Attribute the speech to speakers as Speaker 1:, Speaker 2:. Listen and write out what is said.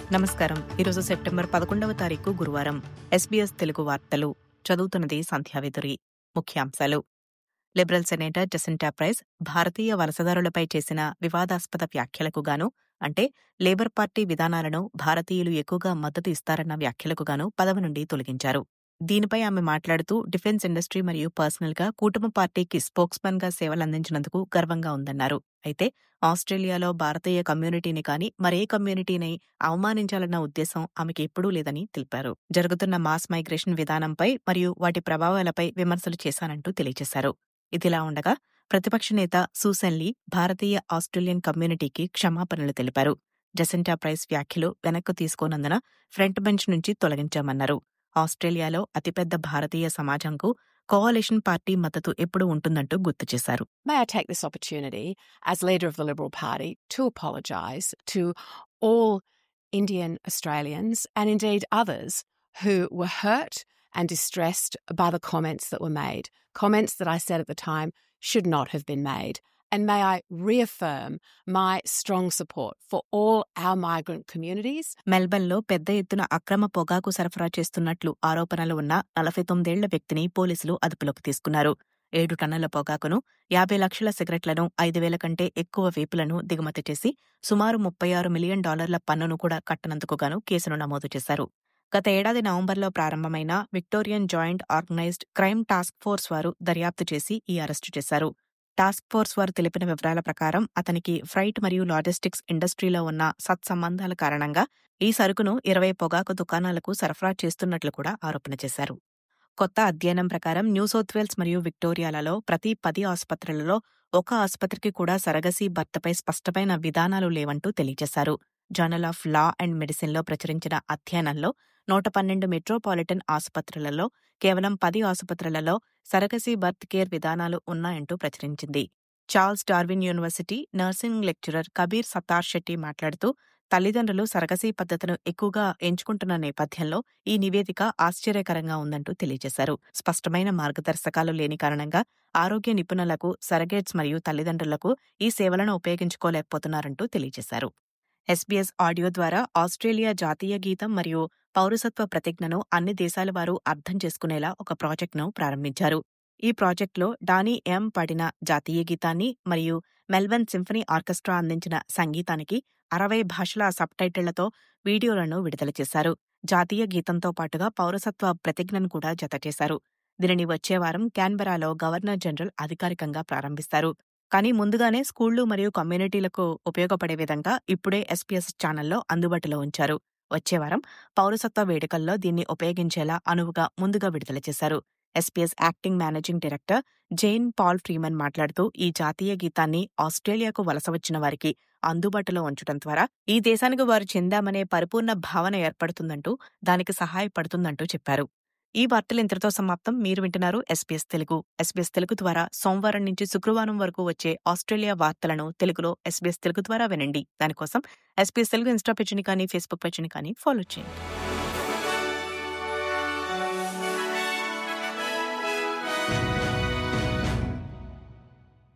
Speaker 1: నమస్కారం ఈరోజు సెప్టెంబర్ పదకొండవ తారీఖు గురువారం ఎస్బీఎస్ తెలుగు వార్తలు చదువుతున్నది సంధ్యావిదురి ముఖ్యాంశాలు లిబరల్ సెనేటర్ జసింటా ప్రైస్ భారతీయ వలసదారులపై చేసిన వివాదాస్పద వ్యాఖ్యలకు గాను అంటే లేబర్ పార్టీ విధానాలను భారతీయులు ఎక్కువగా మద్దతు ఇస్తారన్న వ్యాఖ్యలకు గాను పదవి నుండి తొలగించారు దీనిపై ఆమె మాట్లాడుతూ డిఫెన్స్ ఇండస్ట్రీ మరియు పర్సనల్ గా కూటమి పార్టీకి స్పోక్స్మన్ గా సేవలందించినందుకు గర్వంగా ఉందన్నారు అయితే ఆస్ట్రేలియాలో భారతీయ కమ్యూనిటీని కానీ మరే కమ్యూనిటీని అవమానించాలన్న ఉద్దేశం ఆమెకి ఎప్పుడూ లేదని తెలిపారు జరుగుతున్న మాస్ మైగ్రేషన్ విధానంపై మరియు వాటి ప్రభావాలపై విమర్శలు చేశానంటూ తెలియజేశారు ఇదిలా ఉండగా ప్రతిపక్ష నేత సూసన్ లీ భారతీయ ఆస్ట్రేలియన్ కమ్యూనిటీకి క్షమాపణలు తెలిపారు జసెంటా ప్రైస్ వ్యాఖ్యలు వెనక్కు తీసుకోనందున ఫ్రంట్ బెంచ్ నుంచి తొలగించామన్నారు ఆస్ట్రేలియాలో అతిపెద్ద భారతీయ సమాజంకు కోalition పార్టీ మద్దతు ఎప్పుడు ఉంటుందంటూ గుర్తు చేశారు
Speaker 2: May I take this opportunity, as leader of the Liberal Party, to apologise to all Indian Australians and indeed others who were hurt and distressed by the comments that were made. Comments that I said at the time should not have been made. And may I reaffirm my strong support for all our migrant communities
Speaker 1: మెల్బర్న్లో పెద్ద ఎత్తున అక్రమ పొగాకు సరఫరా చేస్తున్నట్లు ఆరోపణలు ఉన్న నలభై తొమ్మిదేళ్ల వ్యక్తిని పోలీసులు అదుపులోకి తీసుకున్నారు ఏడు టన్నుల పొగాకును యాభై లక్షల సిగరెట్లను ఐదు వేల కంటే ఎక్కువ వేపులను దిగుమతి చేసి సుమారు ముప్పై ఆరు మిలియన్ డాలర్ల పన్నును కూడా కట్టనందుకు గాను కేసును నమోదు చేశారు గత ఏడాది నవంబర్లో ప్రారంభమైన Victorian joint organised crime task force వారు దర్యాప్తు చేసి ఈ అరెస్టు చేశారు టాస్క్ ఫోర్స్ వారు తెలిపిన వివరాల ప్రకారం అతనికి ఫ్రైట్ మరియు లాజిస్టిక్స్ ఇండస్ట్రీలో ఉన్న సత్సంబంధాల కారణంగా ఈ సరుకును ఇరవై పొగాకు దుకాణాలకు సరఫరా చేస్తున్నట్లు కూడా ఆరోపణ చేశారు కొత్త అధ్యయనం ప్రకారం న్యూ సౌత్ వేల్స్ మరియు విక్టోరియాలలో ప్రతి పది ఆసుపత్రులలో ఒక ఆసుపత్రికి కూడా సరగసి భర్తపై స్పష్టమైన విధానాలు లేవంటూ తెలియజేశారు జర్నల్ ఆఫ్ లా అండ్ మెడిసిన్లో ప్రచురించిన అధ్యయనంలో నూట పన్నెండు మెట్రోపాలిటన్ ఆసుపత్రులలో కేవలం పది ఆసుపత్రులలో సరగసి బర్త్ కేర్ విధానాలు ఉన్నాయంటూ ప్రచురించింది Charles Darwin university nursing lecturer Kabir Sattar Shetty మాట్లాడుతూ తల్లిదండ్రులు సరగసీ పద్ధతిను ఎక్కువగా ఎంచుకుంటున్న నేపథ్యంలో ఈ నివేదిక ఆశ్చర్యకరంగా ఉందంటూ తెలియజేశారు స్పష్టమైన మార్గదర్శకాలు లేని కారణంగా ఆరోగ్య నిపుణులకు సరగేట్స్ మరియు తల్లిదండ్రులకు ఈ సేవలను ఉపయోగించుకోలేకపోతున్నారంటూ తెలియజేశారు ఎస్బీఎస్ ఆడియో ద్వారా ఆస్ట్రేలియా జాతీయ గీతం మరియు పౌరసత్వ ప్రతిజ్ఞను అన్ని దేశాల వారు అర్థం చేసుకునేలా ఒక ప్రాజెక్టును ప్రారంభించారు ఈ ప్రాజెక్టులో డానీ ఎం పాడిన జాతీయ గీతాన్ని మరియు మెల్బర్న్ సింఫనీ ఆర్కెస్ట్రా అందించిన సంగీతానికి అరవై భాషల సబ్టైటిళ్లతో వీడియోలను విడుదల చేశారు జాతీయ గీతంతో పాటుగా పౌరసత్వ ప్రతిజ్ఞను కూడా జతచేశారు దీనిని వచ్చే వారం క్యాన్బెరాలో గవర్నర్ జనరల్ అధికారికంగా ప్రారంభిస్తారు కానీ ముందుగానే స్కూళ్లు మరియు కమ్యూనిటీలకు ఉపయోగపడే విధంగా ఇప్పుడే ఎస్పీఎస్ ఛానల్లో అందుబాటులో ఉంచారు వచ్చే వారం పౌరసత్వ వేడుకల్లో దీన్ని ఉపయోగించేలా అనువుగా ముందుగా విడుదల చేశారు S P S acting managing director Jane Paul Freeman మాట్లాడుతూ ఈ జాతీయ గీతాన్ని ఆస్ట్రేలియాకు వలస వచ్చిన వారికి అందుబాటులో ఉంచడం ద్వారా ఈ దేశానికి వారు చెందామనే పరిపూర్ణ భావన ఏర్పడుతుందంటూ దానికి సహాయపడుతుందంటూ చెప్పారు ఈ వార్తలు ఇంతటితో సమాప్తం మీరు వింటున్నారు ఎస్పీఎస్ తెలుగు ఎస్పీఎస్ తెలుగు ద్వారా సోమవారం నుంచి శుక్రవారం వరకు వచ్చే ఆస్ట్రేలియా వార్తలను తెలుగులో ఎస్బీఎస్ తెలుగు ద్వారా వినండి దానికోసం ఎస్పీఎస్ తెలుగు ఇన్స్టా పేజీని కానీ ఫేస్బుక్ పేజీని కానీ ఫాలో చేయండి